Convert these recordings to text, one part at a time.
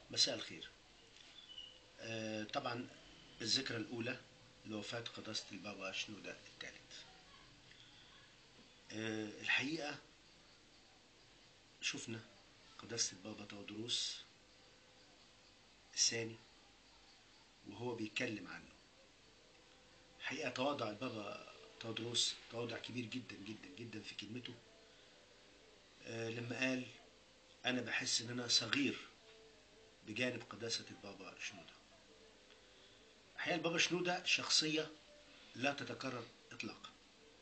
مساء الخير آه، طبعا الذكرى الأولى لوفاة قداسة البابا شنودة الثالث آه، الحقيقة شفنا قداسة البابا تودروس الثاني وهو بيتكلم عنه الحقيقة تواضع البابا تودروس تواضع كبير جدا جدا جدا في كلمته آه، لما قال أنا بحس إن أنا صغير بجانب قداسة البابا شنودة الحقيقة البابا شنودة شخصية لا تتكرر إطلاقا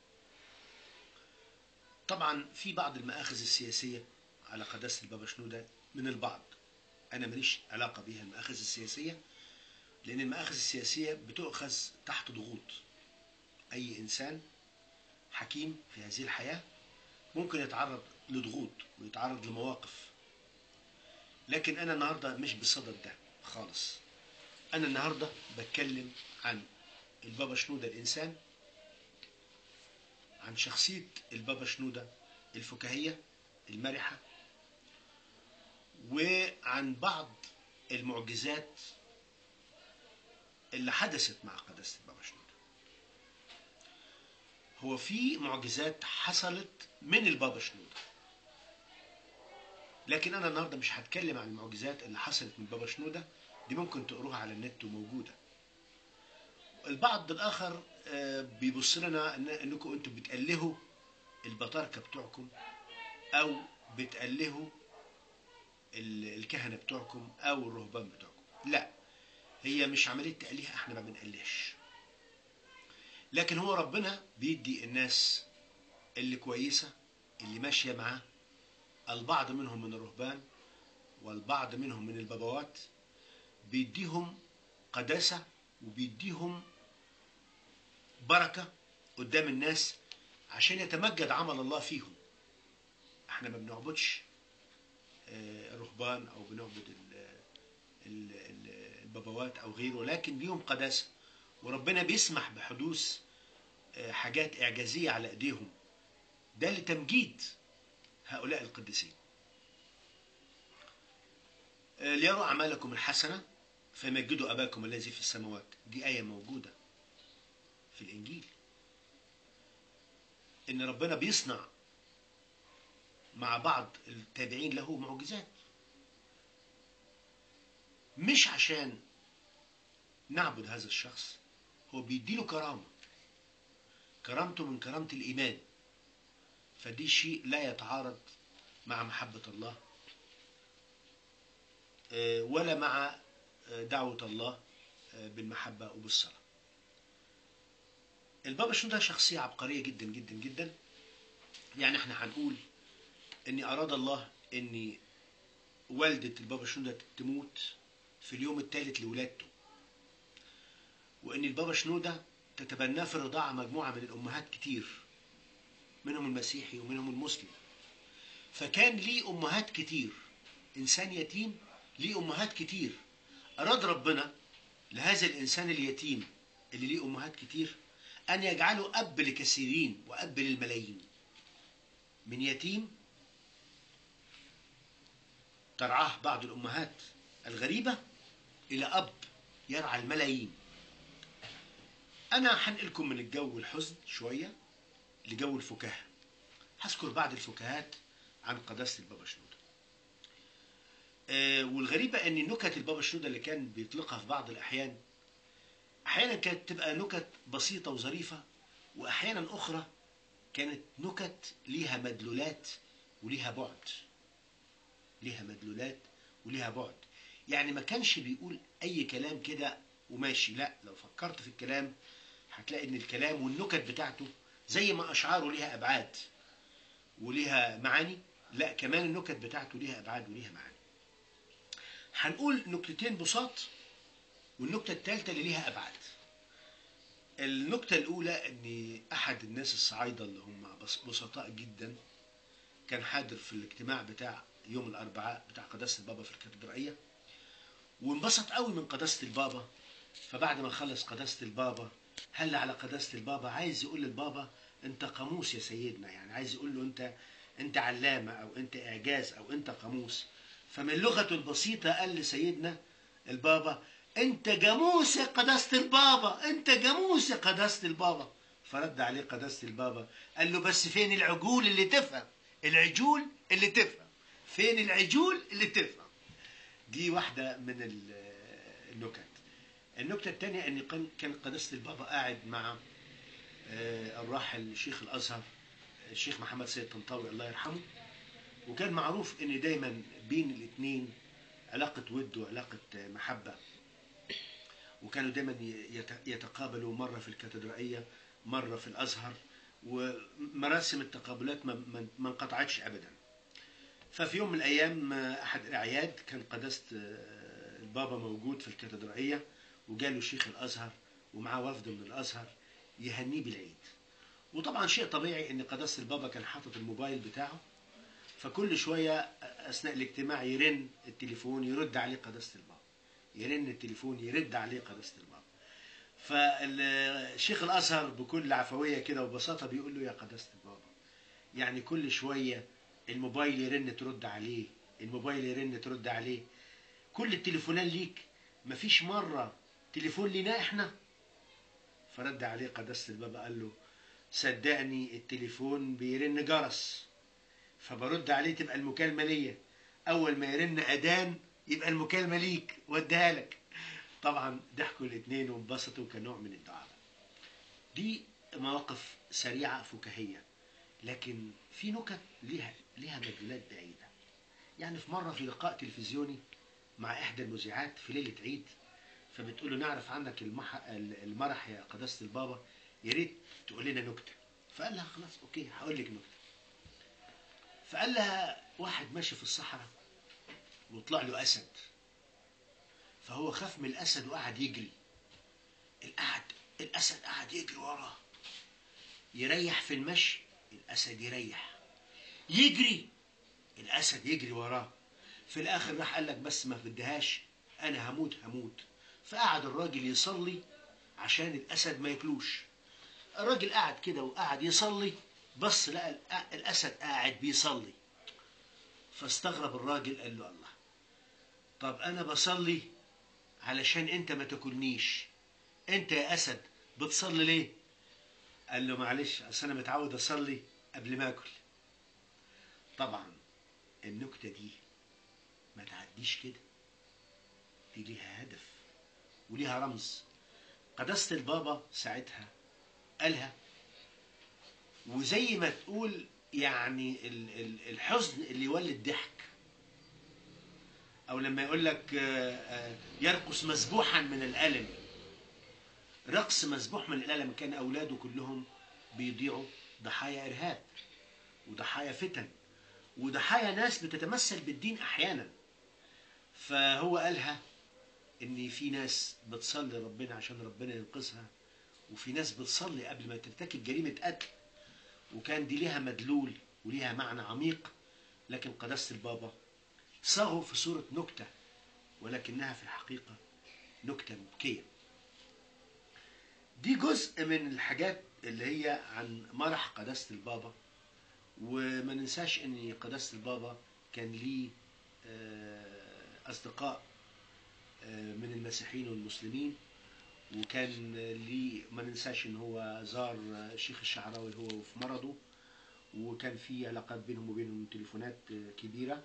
طبعا في بعض المآخذ السياسية على قداسة البابا شنودة من البعض أنا ماليش علاقة بها المآخذ السياسية لأن المآخذ السياسية بتؤخذ تحت ضغوط أي إنسان حكيم في هذه الحياة ممكن يتعرض لضغوط ويتعرض لمواقف لكن أنا النهاردة مش بصدد ده خالص أنا النهاردة بتكلم عن البابا شنودة الإنسان عن شخصية البابا شنودة الفكاهية المرحة وعن بعض المعجزات اللي حدثت مع قداسة البابا شنودة هو في معجزات حصلت من البابا شنودة لكن انا النهارده مش هتكلم عن المعجزات اللي حصلت من بابا شنودة دي ممكن تقروها على النت وموجودة البعض الاخر آه، بيبص لنا إن- انكم انتم بتألهوا البطاركة بتوعكم او بتألهوا ال- الكهنة بتوعكم او الرهبان بتوعكم لا هي مش عملية تأليه احنا ما بنألهش لكن هو ربنا بيدي الناس اللي كويسة اللي ماشية معاه البعض منهم من الرهبان والبعض منهم من البابوات بيديهم قداسة وبيديهم بركة قدام الناس عشان يتمجد عمل الله فيهم احنا ما بنعبدش آه، الرهبان او بنعبد ال- ال- ال- البابوات او غيره لكن ليهم قداسة وربنا بيسمح بحدوث آه، حاجات اعجازية على ايديهم ده لتمجيد هؤلاء القديسين آه، ليروا أعمالكم الحسنة فيمجدوا أباكم الذي في السماوات دي آية موجودة في الإنجيل إن ربنا بيصنع مع بعض التابعين له معجزات مش عشان نعبد هذا الشخص هو بيديله كرامة كرامته من كرامة الإيمان فدي شيء لا يتعارض مع محبة الله آه، ولا مع آه، دعوة الله آه، بالمحبة وبالصلاة البابا شنودة شخصية عبقرية جدا جدا جدا يعني احنا هنقول اني اراد الله اني والدة البابا شنودة تموت في اليوم الثالث لولادته وان البابا شنودة تتبناه في الرضاعة مجموعة من الامهات كتير منهم المسيحي ومنهم المسلم فكان ليه امهات كتير انسان يتيم ليه امهات كتير اراد ربنا لهذا الانسان اليتيم اللي ليه امهات كتير ان يجعله اب لكثيرين واب للملايين من يتيم ترعاه بعض الامهات الغريبه الى اب يرعى الملايين انا هنقلكم من الجو الحزن شويه لجو الفكاهه هذكر بعض الفكاهات عن قداسه البابا شنوده آه، والغريبة ان نكت البابا شنودة اللي كان بيطلقها في بعض الاحيان احيانا كانت تبقى نكت بسيطة وظريفة واحيانا اخرى كانت نكت ليها مدلولات وليها بعد ليها مدلولات وليها بعد يعني ما كانش بيقول اي كلام كده وماشي لا لو فكرت في الكلام هتلاقي ان الكلام والنكت بتاعته زي ما اشعاره ليها ابعاد وليها معاني لا كمان النكت بتاعته ليها ابعاد وليها معاني هنقول نكتتين بساط والنكتة الثالثة اللي ليها أبعاد النكتة الأولى أن أحد الناس الصعايدة اللي هم بس- بسطاء جدا كان حاضر في الاجتماع بتاع يوم الأربعاء بتاع قداسة البابا في الكاتدرائية وانبسط قوي من قداسة البابا فبعد ما خلص قداسة البابا هل على قداسة البابا عايز يقول للبابا انت قاموس يا سيدنا يعني عايز يقول له انت انت علامة او انت اعجاز او انت قاموس فمن لغته البسيطة قال لسيدنا البابا انت جاموس يا قداسة البابا انت جاموس يا قداسة البابا فرد عليه قداسة البابا قال له بس فين العجول اللي تفهم العجول اللي تفهم فين العجول اللي تفهم دي واحدة من ال- النكت النكتة الثانية ان كان كان قداسة البابا قاعد مع آه، الراحل شيخ الازهر الشيخ محمد سيد طنطاوي الله يرحمه وكان معروف ان دايما بين الاثنين علاقة ود وعلاقة محبة وكانوا دايما يت- يتقابلوا مرة في الكاتدرائية مرة في الأزهر ومراسم التقابلات ما- ما ما انقطعتش أبدا ففي يوم من الأيام أحد الأعياد كان قداسة البابا موجود في الكاتدرائية وجاله شيخ الأزهر ومعاه وفد من الأزهر يهنيه بالعيد وطبعا شيء طبيعي ان قداسة البابا كان حاطط الموبايل بتاعه فكل شوية أثناء الاجتماع يرن التليفون يرد عليه قداسة البابا يرن التليفون يرد عليه قداسة البابا فالشيخ الأزهر بكل عفوية كده وبساطة بيقول له يا قداسة البابا يعني كل شوية الموبايل يرن ترد عليه الموبايل يرن ترد عليه كل التليفونات ليك مفيش مرة تليفون لينا احنا فرد عليه قداسة البابا قال له صدقني التليفون بيرن جرس فبرد عليه تبقى المكالمة ليا أول ما يرن أذان يبقى المكالمة ليك وديها لك طبعا ضحكوا الاثنين وانبسطوا كنوع من الدعابة دي مواقف سريعة فكاهية لكن في نكت ليها ليها مدلولات بعيدة يعني في مرة في لقاء تلفزيوني مع إحدى المذيعات في ليلة عيد فبتقول له نعرف عنك المح... المرح يا قداسة البابا يا ريت تقول لنا نكتة فقال لها خلاص أوكي هقول لك نكتة فقال لها واحد ماشي في الصحراء وطلع له أسد فهو خاف من الأسد وقعد يجري القعد الأسد قعد يجري وراه يريح في المشي الأسد يريح يجري الأسد يجري وراه في الآخر راح قال لك بس ما بديهاش أنا هموت هموت فقعد الراجل يصلي عشان الأسد ما ياكلوش الراجل قعد كده وقعد يصلي بص لقى الأ- الأسد قاعد بيصلي فاستغرب الراجل قال له الله طب أنا بصلي علشان أنت ما تاكلنيش أنت يا أسد بتصلي ليه؟ قال له معلش أصل أنا متعود أصلي قبل ما آكل طبعا النكتة دي ما تعديش كده دي ليها هدف وليها رمز قداسة البابا ساعتها قالها وزي ما تقول يعني ال- ال- الحزن اللي يولد ضحك او لما يقول لك آه، آه، يرقص مسبوحا من الالم رقص مسبوح من الالم كان اولاده كلهم بيضيعوا ضحايا ارهاب وضحايا فتن وضحايا ناس بتتمثل بالدين احيانا فهو قالها ان في ناس بتصلي ربنا عشان ربنا ينقذها وفي ناس بتصلي قبل ما ترتكب جريمة قتل وكان دي ليها مدلول وليها معنى عميق لكن قداسة البابا صاغوا في صورة نكتة ولكنها في الحقيقة نكتة مبكية دي جزء من الحاجات اللي هي عن مرح قداسة البابا وما ننساش ان قداسة البابا كان ليه آه، اصدقاء آه، من المسيحيين والمسلمين وكان ليه ما ننساش ان هو زار الشيخ الشعراوي هو في مرضه وكان في علاقات بينهم وبينهم تليفونات كبيره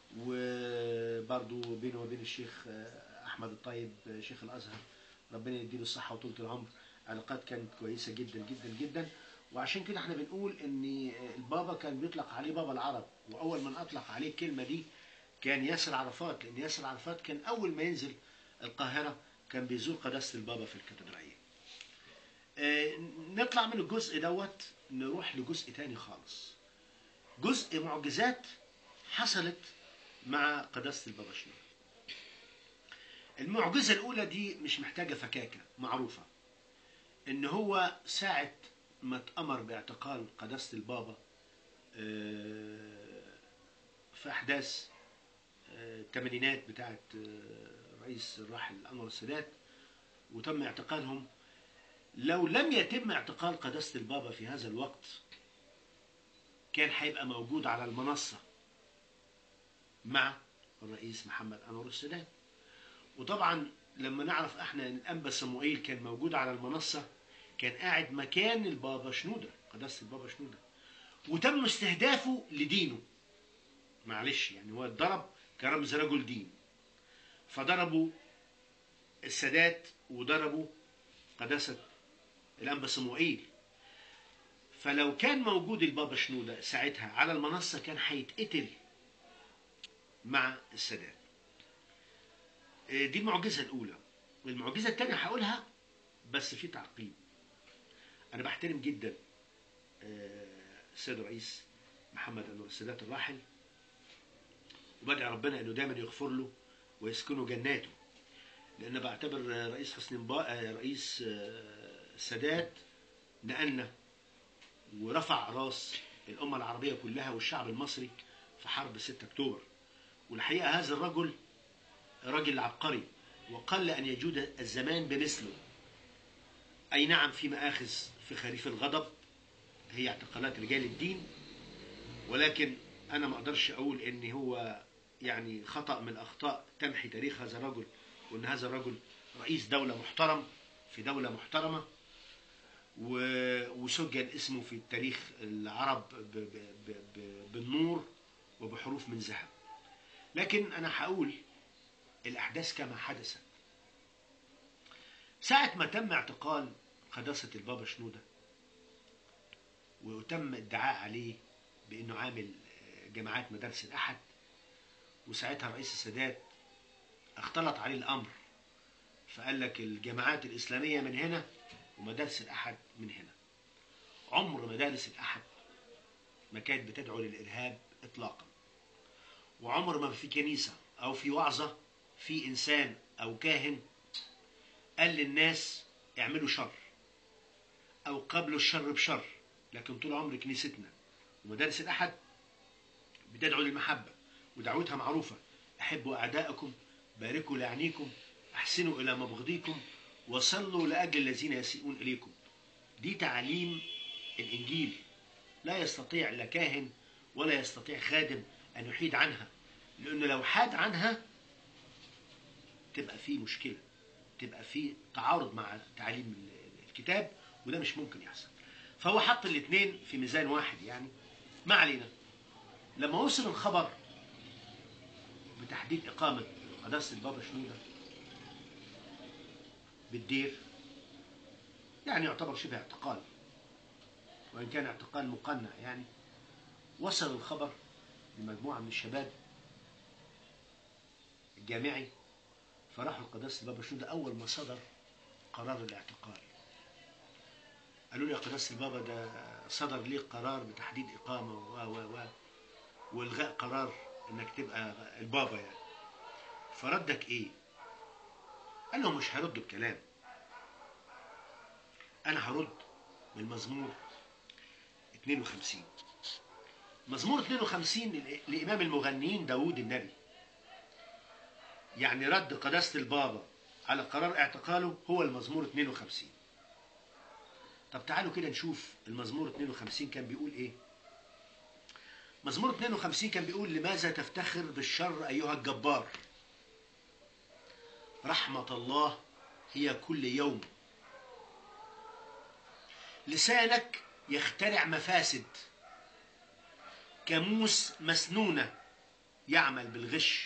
وبرضه بينه وبين الشيخ احمد الطيب شيخ الازهر ربنا يديله الصحه وطولة العمر علاقات كانت كويسه جدا جدا جدا وعشان كده احنا بنقول ان البابا كان بيطلق عليه بابا العرب واول من اطلق عليه الكلمه دي كان ياسر عرفات لان ياسر عرفات كان اول ما ينزل القاهره كان بيزور قداسه البابا في الكاتدرائيه. آه، نطلع من الجزء دوت نروح لجزء تاني خالص. جزء معجزات حصلت مع قداسه البابا شنو. المعجزه الاولى دي مش محتاجه فكاكه معروفه. ان هو ساعه ما اتامر باعتقال قداسه البابا آه، في احداث آه، الثمانينات بتاعت آه، الرئيس الراحل انور السادات وتم اعتقالهم لو لم يتم اعتقال قداسة البابا في هذا الوقت كان هيبقى موجود على المنصة مع الرئيس محمد أنور السادات وطبعا لما نعرف احنا ان الانبا صموئيل كان موجود على المنصه كان قاعد مكان البابا شنوده قداسه البابا شنوده وتم استهدافه لدينه معلش يعني هو اتضرب كرمز رجل دين فضربوا السادات وضربوا قداسه الانبا صموئيل فلو كان موجود البابا شنوده ساعتها على المنصه كان هيتقتل مع السادات دي المعجزة الأولى والمعجزة الثانية هقولها بس في تعقيب أنا بحترم جدا السيد الرئيس محمد أنور السادات الراحل وبدعي ربنا إنه دايما يغفر له ويسكنه جناته لأن بعتبر رئيس حسني مبارك رئيس السادات نقلنا ورفع راس الأمة العربية كلها والشعب المصري في حرب 6 أكتوبر والحقيقة هذا الرجل رجل عبقري وقل أن يجود الزمان بمثله أي نعم في مآخذ في خريف الغضب هي اعتقالات رجال الدين ولكن أنا ما أقدرش أقول إن هو يعني خطأ من أخطاء تمحي تاريخ هذا الرجل وإن هذا الرجل رئيس دولة محترم في دولة محترمة وسجل اسمه في تاريخ العرب ب ب ب بالنور وبحروف من ذهب لكن أنا هقول الأحداث كما حدثت ساعة ما تم اعتقال قداسة البابا شنودة وتم ادعاء عليه بأنه عامل جماعات مدارس الأحد وساعتها رئيس السادات اختلط عليه الأمر فقال لك الجماعات الإسلامية من هنا ومدارس الأحد من هنا عمر مدارس الأحد ما كانت بتدعو للإرهاب إطلاقا وعمر ما في كنيسة أو في وعظة في إنسان أو كاهن قال للناس اعملوا شر أو قبلوا الشر بشر لكن طول عمر كنيستنا ومدارس الأحد بتدعو للمحبة ودعوتها معروفة أحبوا أعداءكم باركوا لعنيكم أحسنوا إلى مبغضيكم وصلوا لأجل الذين يسيئون إليكم دي تعاليم الإنجيل لا يستطيع لا كاهن ولا يستطيع خادم أن يحيد عنها لأنه لو حاد عنها تبقى في مشكلة تبقى في تعارض مع تعاليم الكتاب وده مش ممكن يحصل فهو حط الاثنين في ميزان واحد يعني ما علينا لما وصل الخبر بتحديد إقامة قداسة البابا شنودة بالدير يعني يعتبر شبه اعتقال وإن كان اعتقال مقنع يعني وصل الخبر لمجموعة من الشباب الجامعي فراحوا لقداسة البابا شنودة أول ما صدر قرار الاعتقال قالوا لي يا قداسة البابا ده صدر ليه قرار بتحديد إقامة و و و والغاء قرار إنك تبقى البابا يعني فردك إيه؟ قال لهم مش هرد بكلام أنا هرد من مزمور 52 مزمور 52 لإمام المغنيين داوود النبي يعني رد قداسة البابا على قرار اعتقاله هو المزمور 52 طب تعالوا كده نشوف المزمور 52 كان بيقول ايه مزمور 52 كان بيقول لماذا تفتخر بالشر أيها الجبار رحمة الله هي كل يوم لسانك يخترع مفاسد كموس مسنونة يعمل بالغش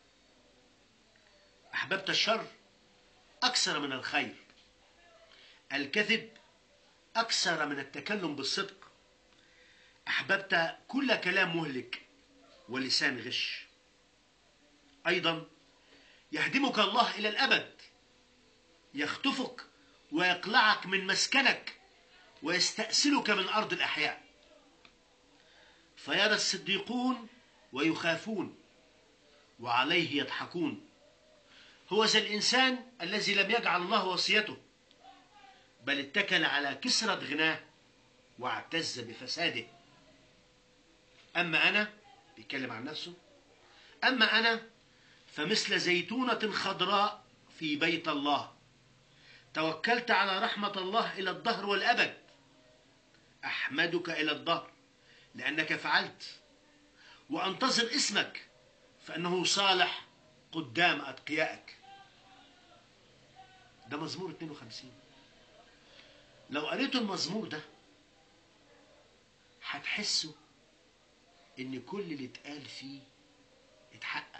أحببت الشر أكثر من الخير الكذب أكثر من التكلم بالصدق أحببت كل كلام مهلك ولسان غش أيضا يهدمك الله إلى الأبد يخطفك ويقلعك من مسكنك ويستأسلك من أرض الأحياء فيرى الصديقون ويخافون وعليه يضحكون هو ذا الإنسان الذي لم يجعل الله وصيته بل اتكل على كسرة غناه واعتز بفساده أما أنا بيتكلم عن نفسه أما أنا فمثل زيتونة خضراء في بيت الله توكلت على رحمة الله إلى الدهر والأبد أحمدك إلى الدهر لأنك فعلت وأنتظر اسمك فانه صالح قدام اتقيائك ده مزمور 52 لو قريتوا المزمور ده هتحسوا ان كل اللي اتقال فيه اتحقق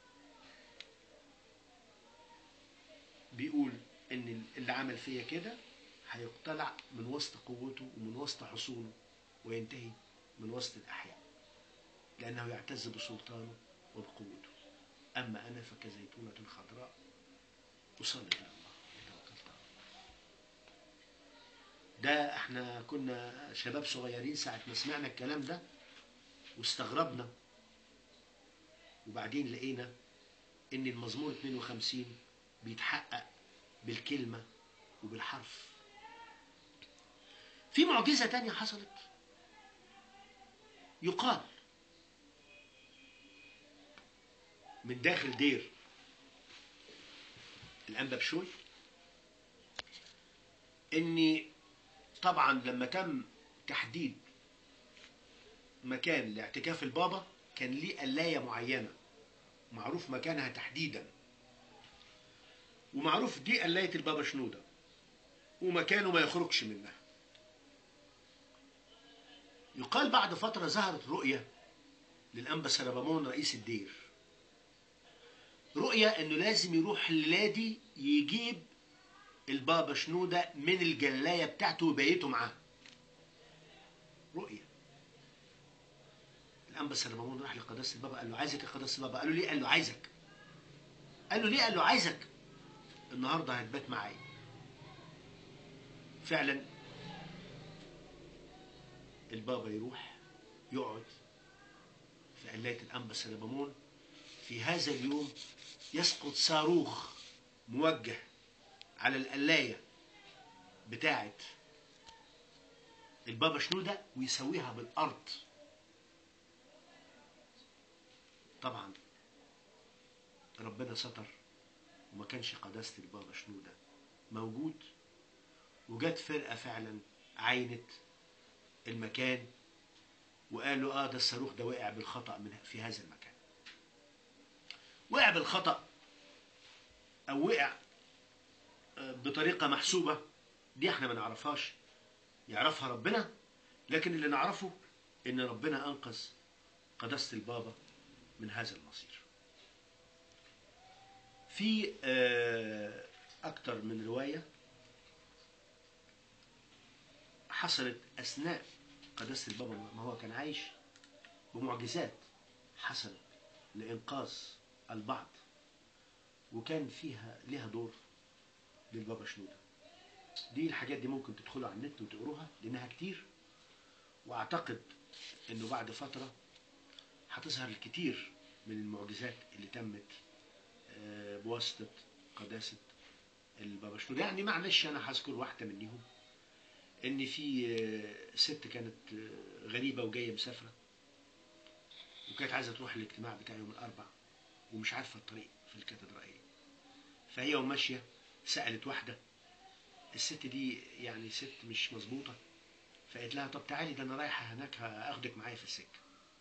بيقول ان اللي عمل فيا كده هيقتلع من وسط قوته ومن وسط حصونه وينتهي من وسط الاحياء لانه يعتز بسلطانه وبقوته اما انا فكزيتونه خضراء اصلي الى الله توكلت على الله ده احنا كنا شباب صغيرين ساعه ما سمعنا الكلام ده واستغربنا وبعدين لقينا ان المزمور 52 بيتحقق بالكلمة وبالحرف في معجزة تانية حصلت يقال من داخل دير الأنبا بشوي إني طبعا لما تم تحديد مكان لاعتكاف البابا كان ليه قلاية معينة معروف مكانها تحديدا ومعروف دي قلاية البابا شنودة ومكانه ما يخرجش منها يقال بعد فترة ظهرت رؤية للأنبا سربامون رئيس الدير رؤية انه لازم يروح للادي يجيب البابا شنودة من الجلاية بتاعته وبيته معاه رؤية الأنبا سربامون راح لقداسة البابا قال له عايزك يا قداسة البابا قال له ليه قال له عايزك قال له ليه قال له عايزك النهارده هتبات معايا فعلا البابا يروح يقعد في قلاية الأنبا سلبمون في هذا اليوم يسقط صاروخ موجه على القلاية بتاعة البابا شنودة ويسويها بالأرض طبعا ربنا ستر وما كانش قداسة البابا شنودة موجود وجت فرقة فعلا عينت المكان وقالوا اه ده الصاروخ ده وقع بالخطأ من في هذا المكان وقع بالخطأ او وقع بطريقة محسوبة دي احنا ما نعرفهاش يعرفها ربنا لكن اللي نعرفه ان ربنا انقذ قداسة البابا من هذا المصير في أكتر من رواية حصلت أثناء قداسة البابا ما هو كان عايش بمعجزات حصلت لإنقاذ البعض وكان فيها لها دور للبابا شنودة دي الحاجات دي ممكن تدخلوا على النت وتقروها لأنها كتير وأعتقد إنه بعد فترة هتظهر الكتير من المعجزات اللي تمت بواسطة قداسة البابا شنودة يعني معلش أنا هذكر واحدة منهم إن في ست كانت غريبة وجاية مسافرة وكانت عايزة تروح الاجتماع بتاع يوم الأربع ومش عارفة الطريق في الكاتدرائية فهي وماشية سألت واحدة الست دي يعني ست مش مظبوطة فقالت لها طب تعالي ده أنا رايحة هناك هاخدك معايا في السكة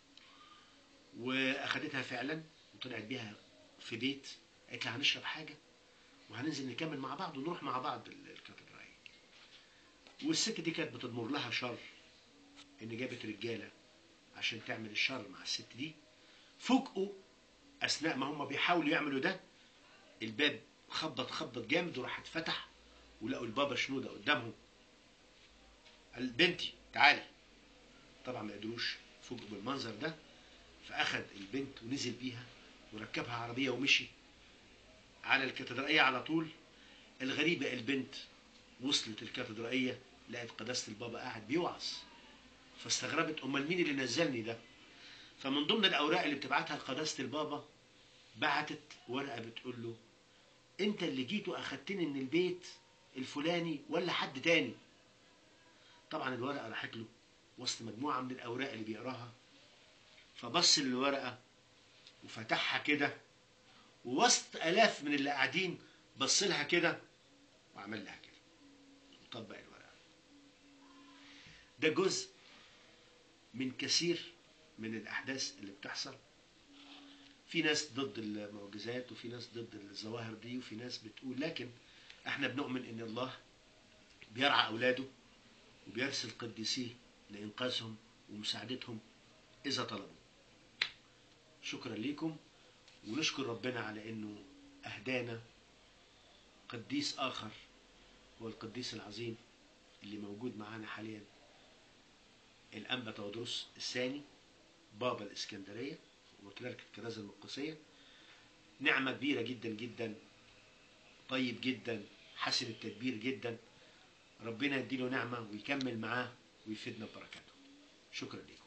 وأخدتها فعلا وطلعت بيها في بيت قالت لها هنشرب حاجة وهننزل نكمل مع بعض ونروح مع بعض الكاتدرائية والست دي كانت بتضمر لها شر ان جابت رجالة عشان تعمل الشر مع الست دي فوجئوا اثناء ما هم بيحاولوا يعملوا ده الباب خبط خبط جامد وراح اتفتح ولقوا البابا شنودة قدامهم قال بنتي تعالي طبعا ما قدروش فوجئوا بالمنظر ده فاخد البنت ونزل بيها وركبها عربية ومشي على الكاتدرائية على طول الغريبة البنت وصلت الكاتدرائية لقت قداسة البابا قاعد بيوعظ فاستغربت أمال مين اللي نزلني ده فمن ضمن الأوراق اللي بتبعتها لقداسة البابا بعتت ورقة بتقول له أنت اللي جيت وأخدتني من البيت الفلاني ولا حد تاني طبعا الورقة راحت له وسط مجموعة من الأوراق اللي بيقراها فبص للورقة وفتحها كده ووسط آلاف من اللي قاعدين بص لها كده وعمل لها كده وطبق الورقة ده جزء من كثير من الأحداث اللي بتحصل في ناس ضد المعجزات وفي ناس ضد الظواهر دي وفي ناس بتقول لكن احنا بنؤمن ان الله بيرعى اولاده وبيرسل قديسيه لانقاذهم ومساعدتهم اذا طلبوا شكرا لكم ونشكر ربنا على انه اهدانا قديس اخر هو القديس العظيم اللي موجود معانا حاليا الانبا تودروس الثاني بابا الاسكندريه وكذلك الكرازه المقدسيه نعمه كبيره جدا جدا طيب جدا حسن التدبير جدا ربنا يديله نعمه ويكمل معاه ويفيدنا ببركاته شكرا لكم